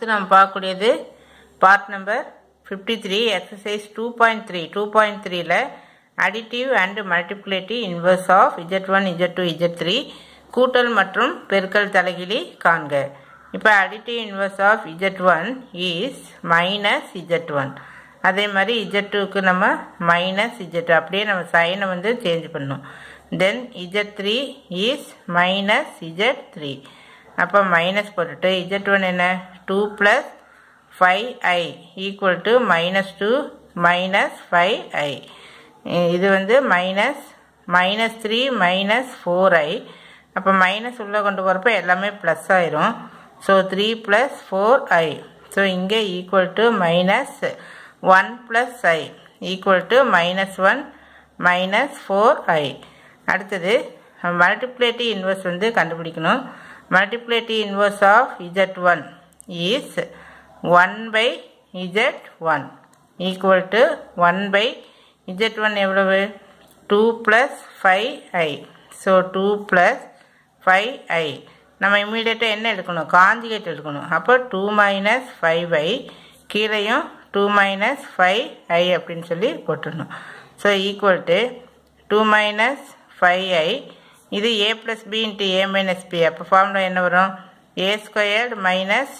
அடுத்து நம்ம பார்க்கக்கூடியது part number fifty three exercise two point three two point த்ரீல additive and multiplicative inverse of Z one Z two Z three கூட்டல் மற்றும் பெருக்கல் தலைகிலி காண்க இப்போ additive inverse of Z one is minus Z one அதே மாதிரி இஜெட் டூக்கு நம்ம மைனஸ் இஜெட் அப்படியே நம்ம சைனை வந்து சேஞ்ச் பண்ணணும் then z three is minus z three அப்போ மைனஸ் போட்டுட்டு இஜெட் ஒன் என்ன two plus five i equal to minus two minus five i இது வந்து minus minus three minus four i அப்போ மைனஸ் உள்ளே கொண்டு போகிறப்ப எல்லாமே ப்ளஸ் ஆயிரும் so three plus four i so இங்கே equal to minus one plus i equal to minus one minus four i அடுத்தது மல்டிப்ளேட்டிவ் இன்வர்ஸ் வந்து கண்டுபிடிக்கணும் மல்டிப்ளேட்டிவ் inverse of Z one is one by z one equal to one by z one எவ்வளவு two plus five i so two plus five i நம்ம இம்மீடியட்டாக என்ன எடுக்கணும் conjugate எடுக்கணும் அப்போ டூ மைனஸ் ஃபைவ் ஐ கீழேயும் டூ மைனஸ் ஃபைவ் ஐ அப்படின்னு சொல்லி போட்டுடணும் so equal to two minus five i இது a plus b into a minus b அப்போ ஃபார்முலா என்ன வரும் a squared minus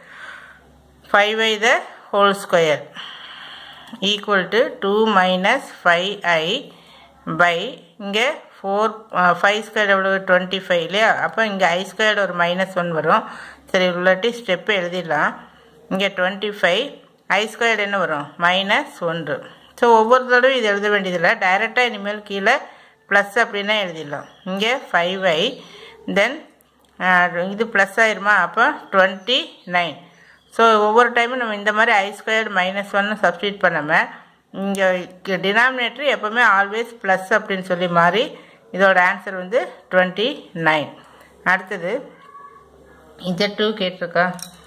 five i the whole square equal to two minus five i by இங்கே four five square எவ்வளோ twenty five இல்லையா அப்போ இங்கே i squared ஒரு மைனஸ் ஒன் வரும் சரி இல்லாட்டி ஸ்டெப்பு எழுதிடலாம் இங்கே டுவெண்ட்டி ஃபைவ் ஐ ஸ்கொயர்டு என்ன வரும் மைனஸ் ஒன்று ஸோ ஒவ்வொரு தடவையும் இது எழுத வேண்டியதில்லை டைரெக்டாக இனிமேல் கீழே ப்ளஸ் அப்படின்னா எழுதிடலாம் இங்கே ஃபைவ் ஐ தென் இது ப்ளஸ் ஆயிருமா அப்போ டுவெண்ட்டி நைன் ஸோ ஒவ்வொரு டைமும் நம்ம இந்த மாதிரி ஐ ஸ்கொயர்டு மைனஸ் ஒன்னு சப்ஸ்டியூட் பண்ணாமல் இங்கே டினாமினேட்டர் எப்போவுமே ஆல்வேஸ் ப்ளஸ் அப்படின்னு சொல்லி மாறி இதோட ஆன்சர் வந்து டுவெண்ட்டி நைன் அடுத்தது இஜட் டூ கேட்டிருக்கா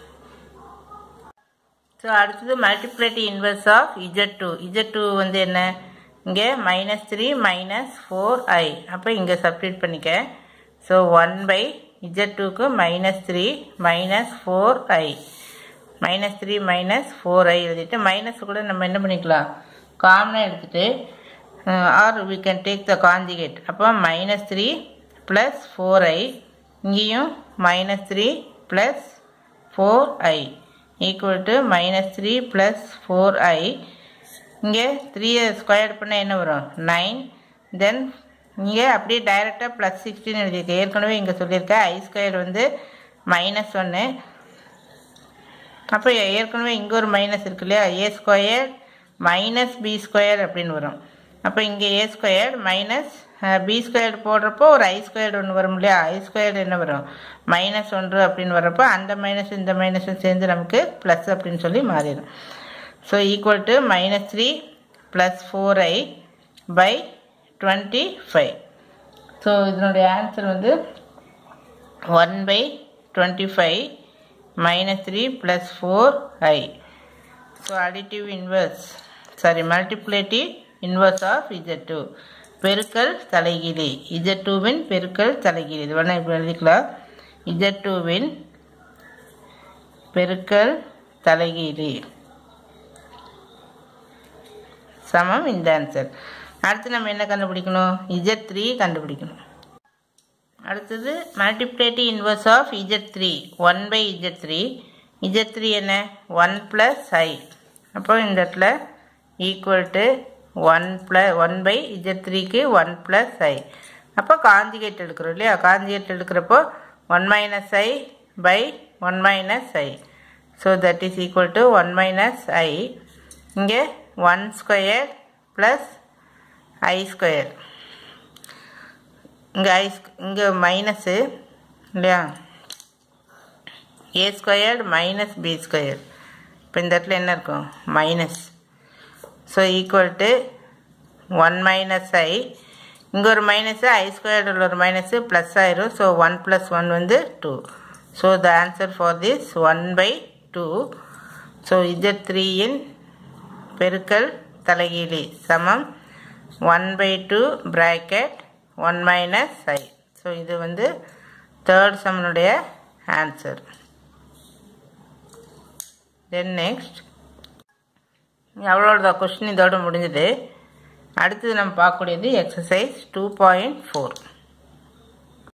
ஸோ அடுத்தது multiplicative inverse of z two z two வந்து என்ன இங்கே minus three minus four i அப்போ இங்கே சப்ஸ்டியூட் பண்ணிக்க ஸோ ஒன் பை இஜட் டூக்கு minus three minus four i minus three minus four i எழுதிட்டு மைனஸ் கூட நம்ம என்ன பண்ணிக்கலாம் காமனாக எடுத்துகிட்டு or we can take the conjugate அப்போ minus three plus four i இங்கேயும் minus three plus four i equal to minus three plus four i இங்கே த்ரீயை ஸ்கொயர் பண்ணால் என்ன வரும் நைன் தென் இங்கே அப்படியே டைரெக்டாக ப்ளஸ் சிக்ஸ்டின் எழுதியிருக்கேன் ஏற்கனவே இங்கே சொல்லியிருக்கேன் ஐ ஸ்கொயர் வந்து மைனஸ் ஒன்று அப்போ ஏற்கனவே இங்கே ஒரு மைனஸ் இருக்கு இல்லையா a square minus b square அப்படின்னு வரும் அப்போ இங்கே a square minus b squared போடுறப்போ ஒரு ஐ ஸ்கொயர்டு ஒன்று வரும் இல்லையா ஐ ஸ்கொயர்டு என்ன வரும் மைனஸ் ஒன்று அப்படின்னு வர்றப்போ அந்த மைனஸ் இந்த மைனஸும் சேர்ந்து நமக்கு ப்ளஸ் அப்படின்னு சொல்லி மாறிடும் so equal to minus three plus four i by twenty five so இதனுடைய ஆன்சர் வந்து one by twenty five minus 3 plus 4i. So additive inverse, sorry multiplicative inverse of Z2. பெருக்கல் தலைகீழி Z2வின் பெருக்கல் தலைகீழி இது வேணா இப்படி எழுதிக்கலாம் Z2வின் பெருக்கல் தலைகீழி சமம் இந்த ஆன்சர் அடுத்து நம்ம என்ன கண்டுபிடிக்கணும் Z3 கண்டுபிடிக்கணும் அடுத்தது multiplicative inverse of z three one by z three z three என்ன ஒன் ப்ளஸ் ஐ அப்போ இந்த இடத்துல equal to one plus one by z த்ரீக்கு ஒன் ப்ளஸ் ஐ அப்போ காஞ்சிகேட் எடுக்கிறோம் இல்லையா காஞ்சிகேட் எடுக்கிறப்போ one minus i by one minus i so that is equal to one minus i இங்கே one square plus i square இங்கே i இங்கே minus இல்லையா a squared minus b square இப்போ இந்த இடத்துல என்ன இருக்கும் minus so equal to one minus i இங்கே ஒரு மைனஸு ஐ ஸ்கொயர்டில் ஒரு மைனஸு ப்ளஸ் ஆயிரும் ஸோ ஒன் ப்ளஸ் ஒன் வந்து two so the answer for this one by two so z த்ரீயின் பெருக்கல் தலைகீழி சமம் one by two bracket one minus i so இது வந்து தேர்ட் சம்மனுடைய ஆன்சர் தென் நெக்ஸ்ட் அவ்வளோதான் கொஸ்டின் இதோட முடிஞ்சது அடுத்தது நம்ம பார்க்கக்கூடியது எக்ஸசைஸ் டூ பாயிண்ட் ஃபோர்